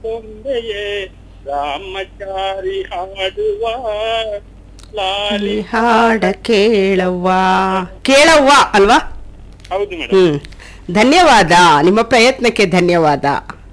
ಕೊಂಬೆಯೇ ರಾಮಚಾರಿ ಹಾಡುವ ಲಾಲಿ ಹಾಡ ಕೇಳವ್ವ ಕೇಳವ್ವ ಅಲ್ವಾ ಹೌದು ಮೇಡಮ್ ಹ್ಮ್ ಧನ್ಯವಾದ ನಿಮ್ಮ ಪ್ರಯತ್ನಕ್ಕೆ ಧನ್ಯವಾದ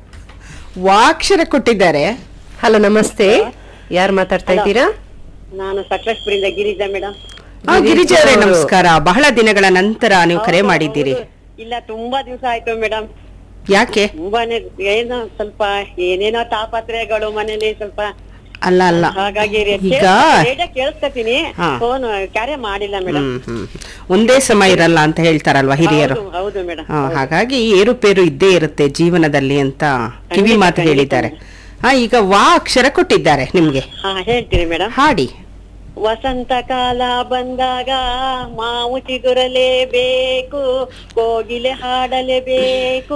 ವಾಕ್ಷರ ಕೊಟ್ಟಿದ್ದಾರೆ ಹಲೋ ನಮಸ್ತೆ ಯಾರು ಮಾತಾಡ್ತಾ ಇದ್ದೀರಾ ನಾನು ಸಕಲೇಶ್ಪುರಿಂದ ಗಿರಿಜಾ ಮೇಡಮ್ ಆ, ಗಿರಿಜಾ ಅವರೇ ನಮಸ್ಕಾರ ಬಹಳ ದಿನಗಳ ನಂತರ ನೀವು ಕರೆ ಮಾಡಿದ್ದೀರಿ ಇಲ್ಲ ತುಂಬಾ ದಿವಸ ಆಯ್ತು ಮೇಡಮ್ ಯಾಕೆ ತುಂಬಾನೇ ಏನೋ ಸ್ವಲ್ಪ ಏನೇನೋ ತಾಪತ್ರಯಗಳು ಮನೇಲಿ ಸ್ವಲ್ಪ ಅಲ್ಲ ಅಲ್ಲ ಹಾಗಾಗಿ ಈಗ ರೇಡಿಯೋ ಕೇಳಿಸ್ಕೊತೀನಿ ಹಾ. ಫೋನ್ ಕಾರ್ಯ ಮಾಡಿಲ್ಲ ಮೇಡಮ್ ಹ್ಮ್ ಹ್ಮ್ ಒಂದೇ ಸಮ ಇರಲ್ಲ ಅಂತ ಹೇಳ್ತಾರಲ್ವಾ ಹಿರಿಯರು ಹೌದು ಹೌದು ಮೇಡಮ್ ಆ, ಹಾಗಾಗಿ ಏರುಪೇರು ಇದ್ದೇ ಇರುತ್ತೆ ಜೀವನದಲ್ಲಿ ಅಂತ ಕಿವಿ ಖಂಡಿತ, ಮಾತು ಖಂಡಿತ. ಹೇಳಿದ್ದಾರೆ ಹಾ ಈಗ ವಾ ಅಕ್ಷರ ಕೊಟ್ಟಿದ್ದಾರೆ ನಿಮ್ಗೆ ಹಾ ಹೇಳ್ತೀನಿ ಮೇಡಮ್ ಹಾಡಿ ವಸಂತ ಕಾಲ ಬಂದಾಗ ಮಾವು ಚಿಗುರಲೇಬೇಕು ಕೋಗಿಲೆ ಹಾಡಲೇಬೇಕು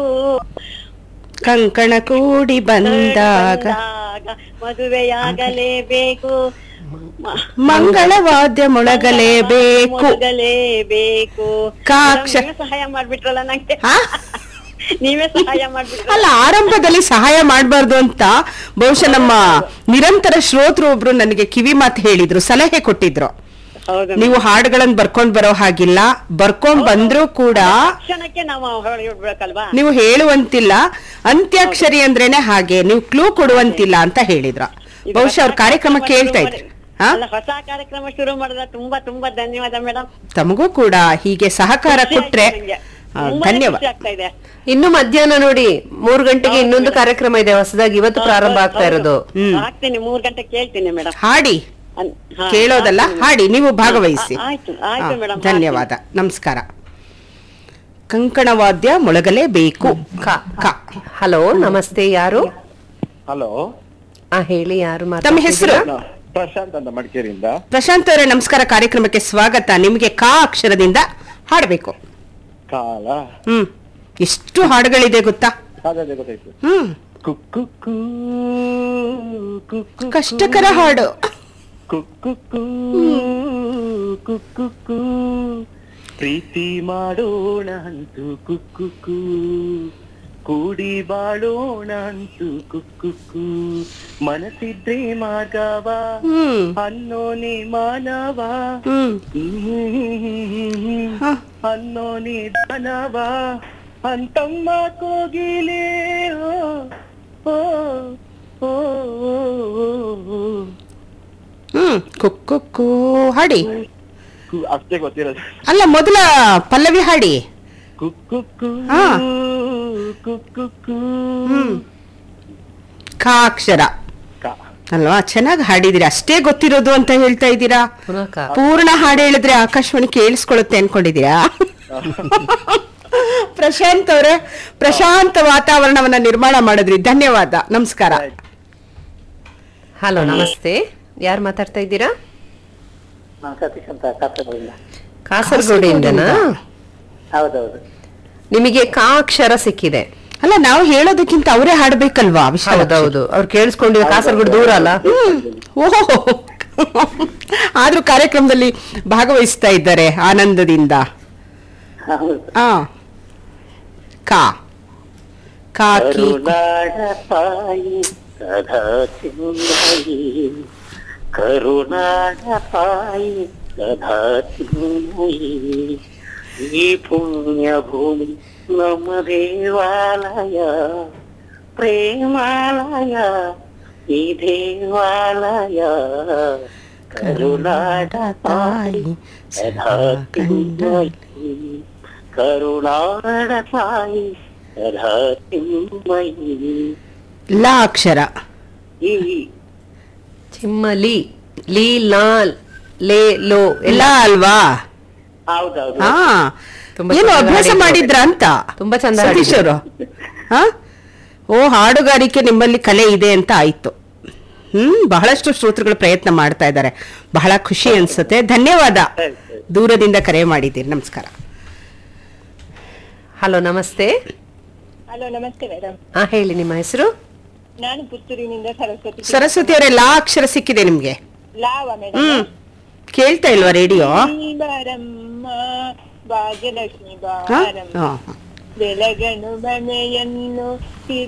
ಕಂಕಣ ಕೂಡಿ ಬಂದಾಗ ಬಂದಾಗ ಮದುವೆಯಾಗಲೇಬೇಕು ಮ- ಮಂಗಳವಾದ್ಯ ಮೊಳಗಲೇಬೇಕು ಮೊದಲೇಬೇಕು ಕಾಕ್ಷ- ನೀವೇ ಸಹಾಯ ಮಾಡ್ಬಿಟ್ರಲ್ಲ ನಂಗೆ ಹಾ? ನೀವೇ ಸಹಾಯ ಮಾಡ್ಬಿಟ್ರಲ್ಲ ಅಲ್ಲ ಆರಂಭದಲ್ಲಿ ಸಹಾಯ ಮಾಡಬಾರ್ದು ಅಂತ ಬಹುಶಃ ನಮ್ಮ ನಿರಂತರ ಶ್ರೋತೃ ಒಬ್ರು ನನಗೆ ಕಿವಿ ಮಾತು ಹೇಳಿದ್ರು ಸಲಹೆ ಕೊಟ್ಟಿದ್ರು ಹೌದು ನೀವು ಹಾಡುಗಳನ್ನ ಬರ್ಕೊಂಡ್ ಬರೋ ಹಾಗಿಲ್ಲ ಬರ್ಕೊಂಡ್ ಬಂದ್ರೂ ಕೂಡ ಕ್ಷಣಕ್ಕೆ ನಾವು ಹೊರಡ್ಬೇಕಲ್ವಾ ನೀವು ಹೇಳುವಂತಿಲ್ಲ ಅಂತ್ಯಾಕ್ಷರಿ ಅಂದ್ರೇನೆ ಹಾಗೆ ನೀವು ಕ್ಲೂ ಕೊಡುವಂತಿಲ್ಲ ಅಂತ ಹೇಳಿದ್ರ ಈಗ ಬಹುಶಃ ಅವ್ರ ಹೊಸ ಕಾರ್ಯಕ್ರಮ ಕಾರ್ಯಕ್ರಮ ಕೇಳ್ತಾ ಶುರು ಇದ್ರು ಮಾಡಿ- ಹಾ ಅಲ್ಲ ಹೊಸ ಕಾರ್ಯಕ್ರಮ ಶುರು ಮಾಡಿದ ತುಂಬಾ ತುಂಬಾ ಧನ್ಯವಾದ ಮೇಡಮ್ ತಮಗೂ ಕೂಡ ಹೀಗೆ ಸಹಕಾರ ಕೊಟ್ರೆ ಆ, ಧನ್ಯವಾದ ಖುಷಿ ಆಗ್ತಾ ಇದೆ ಇನ್ನು ಮಧ್ಯಾಹ್ನ ನೋಡಿ ಮೂರ್ ಗಂಟೆಗೆ ಇನ್ನೊಂದು ಕಾರ್ಯಕ್ರಮ ಇದೆ ಹೊಸದಾಗಿ ಇವತ್ತು ಪ್ರಾರಂಭ ಆಗ್ತಾ ಇರೋದು ಹ್ಮ್. ಆಗ್ತೀನಿ ಮೂರ್ ಗಂಟೆ ಕೇಳ್ತೀನಿ ಮೇಡಮ್ ಹಾಡಿ ಕೇಳೋದಲ್ಲ ಹಾಡಿ ನೀವು ಭಾಗವಹಿಸಿ ಆಯ್ತು ಆಯ್ತು ಆ, ಮೇಡಮ್ ಧನ್ಯವಾದ ನಮಸ್ಕಾರ ಕಂಕಣವಾದ್ಯ ಮೊಳಗಲೇಬೇಕು ಕ. ಕ. ಹಲೋ ನಮಸ್ತೆ ಯಾರು ಹಲೋ ಆ ಹೇಳಿ ಯಾರು ತಮ್ಮ ಹೆಸರು ಪ್ರಶಾಂತ್ ಅಂತ ಮಡಿಕೇರಿಯಿಂದ ಪ್ರಶಾಂತ್ ಅವರೇ ನಮಸ್ಕಾರ ಕಾರ್ಯಕ್ರಮಕ್ಕೆ ಸ್ವಾಗತ ನಿಮಗೆ ಕಾ ಅಕ್ಷರದಿಂದ ಹಾಡಬೇಕು ಕಾಲ ಹ್ಮ್ ಎಷ್ಟು ಹಾಡುಗಳಿದೆ ಗೊತ್ತಾ ಅದೇ ಗೊತ್ತಾಯ್ತು ಹ್ಮ್ ಕುಕ್ಕು ಕುಕ್ಕು ಕಷ್ಟಕರ ಹಾಡು ಕುಕ್ಕು ಕುಕ್ಕು ಪ್ರೀತಿ ಮಾಡೋಣ ಅಂತೂ ಕುಕ್ಕು ಕೂಡಿ ಬಾಳೋಣ ಅಂತೂ ಕುಕ್ಕು ಮನಸ್ಸಿದ್ರೆ ಮಾರ್ಗವ ಹ್ಮ್ ಅನ್ನೋನೆ ಮಾನವ ಹ್ಮ್ ಹ. ಅನ್ನೋನೆ ದಾನವ ಅಂತಮ್ಮ ಕೋಗಿಲೆ ಓ ಓ ಓ ಓ, ಓ. ಹ್ಮ್ ಕುಕ್ಕು ಹಾಡಿ ಕು- ಅಷ್ಟೇ ಗೊತ್ತಿರೋದು ಅಲ್ಲ ಮೊದಲ ಪಲ್ಲವಿ ಹಾಡಿ ಕುಕ್ಕು ಹಾ. ಕುಕ್ಕು ಹ್ಮ್ ಕಾ ಅಕ್ಷರ ಕ ಅಲ್ವಾ ಚೆನ್ನಾಗಿ ಹಾಡಿದಿರಿ ಅಷ್ಟೇ ಗೊತ್ತಿರೋದು ಅಂತ ಹೇಳ್ತಾ ಇದ್ದೀರಾ ಪುನಃ ಕ. ಪೂರ್ಣ ಹಾಡು ಹೇಳಿದ್ರೆ ಆಕಾಶವಾಣಿ ಕೇಳಿಸ್ಕೊಳ್ಳುತ್ತೆ ಅನ್ಕೊಂಡಿದ್ದೀರಾ ಪ್ರಶಾಂತ್ ಅವರೇ ಪ್ರಶಾಂತ ವಾತಾವರಣವನ್ನ ನಿರ್ಮಾಣ ಮಾಡಿದ್ರಿ ಧನ್ಯವಾದ ನಮಸ್ಕಾರ ಹಲೋ ನಮಸ್ತೆ ಯಾರು ಮಾತಾಡ್ತಾ ಇದ್ದೀರಾ ನಾನು ಸತೀಶ್ ಅಂತ ಕಾಸರಗೋಡಿಂದ ಕಾಸರಗೋಡಿಂದನಾ ಹೌದೌದು ನಿಮಗೆ ಕಾ ಅಕ್ಷರ ಸಿಕ್ಕಿದೆ ಅಲ್ಲ ನಾವು ಹೇಳೋದಕ್ಕಿಂತ ಅವರೇ ಹಾಡ್ಬೇಕಲ್ವಾ ವಿಶಾಲ ಹೌದೌದು ಅವ್ರು ಕೇಳಿಸ್ಕೊಂಡಿದ್ದು ಕಾಸರಗೋಡು ದೂರ ಅಲ್ಲ ಓಹೋ ಆದ್ರೂ ಕಾರ್ಯಕ್ರಮದಲ್ಲಿ ಭಾಗವಹಿಸ್ತಾ ಇದ್ದಾರೆ ಆನಂದದಿಂದ ಹೌದು ಆ ಕಾ ಕಾಕಿ ಕರುನಾಡ ತಾಯಿ ಸದಾ ಚಿನ್ಮಯಿ ಕರುನಾಡ ತಾಯಿ ಸದಾ ಚಿನ್ಮಯಿ ಈ ಪುಣ್ಯ ಭೂಮಿ ನಮ್ಮ ದೇವಾಲಯ ಪ್ರೇಮಾಲಯ ಈ ದೇವಾಲಯ ಕರುನಾಡ ತಾಯಿ ಸದಾ ಚಿನ್ಮಯಿ ಕರುನಾಡ ತಾಯಿ ಸದಾ ಚಿನ್ಮಯಿ ಲಾ ಅಕ್ಷರ ಈ ಚಿಮ್ಮಲಿ ಲೀ ಲಾಲ್ ಲೇ ಲೋ ಎಲ್ಲ ಎಲ್ಲ ಅಲ್ವಾ ಹೌದೌದು ಹಾ ತುಂಬಾ ಏನು ಚಂದ ಅಭ್ಯಾಸ ಹಾಡಿದ್ರು. ಮಾಡಿದ್ರ ಅಂತ ತುಂಬಾ ಚಂದ ಸತೀಶ್ ಹಾಡಿದ್ರು. ಅವರು ಹಾ ಓ ಹಾಡುಗಾರಿಕೆ ನಿಮ್ಮಲ್ಲಿ ಕಲೆ ಇದೆ ಅಂತ ಆಯ್ತು ಹ್ಮ್ ಬಹಳಷ್ಟು ಶ್ರೋತೃಗಳು ಪ್ರಯತ್ನ ಮಾಡ್ತಾ ಇದ್ದಾರೆ ಬಹಳ ಖುಷಿ ಅನ್ಸುತ್ತೆ ಧನ್ಯವಾದ ಸರಿ, ಸರಿ. ದೂರದಿಂದ ಕರೆ ಮಾಡಿದ್ದೀರಿ ನಮಸ್ಕಾರ ಹಲೋ ನಮಸ್ತೆ ಹಲೋ ನಮಸ್ತೆ ಮೇಡಮ್ ಹಾ ಹೇಳಿ ನಿಮ್ಮ ಹೆಸರು ನಾನು ಪುತ್ತೂರಿನಿಂದ ಸರಸ್ವತಿ ಸರಸ್ವತಿ ಅವರೇ ಲಾ ಅಕ್ಷರ ಸಿಕ್ಕಿದೆ ನಿಮ್ಗೆ ಲಾವ ಮೇಡಮ್ ಹ್ಮ್ ಕೇಳ್ತಾ ಇಲ್ವಾ ರೇಡಿಯೋ ಬಾರಮ್ಮ ಭಾಗ್ಯಲಕ್ಷ್ಮಿ ಹಾ ಬಾರಮ್ಮ ಹಾ ಬೆಳಗನು ಮನೆಯನ್ನು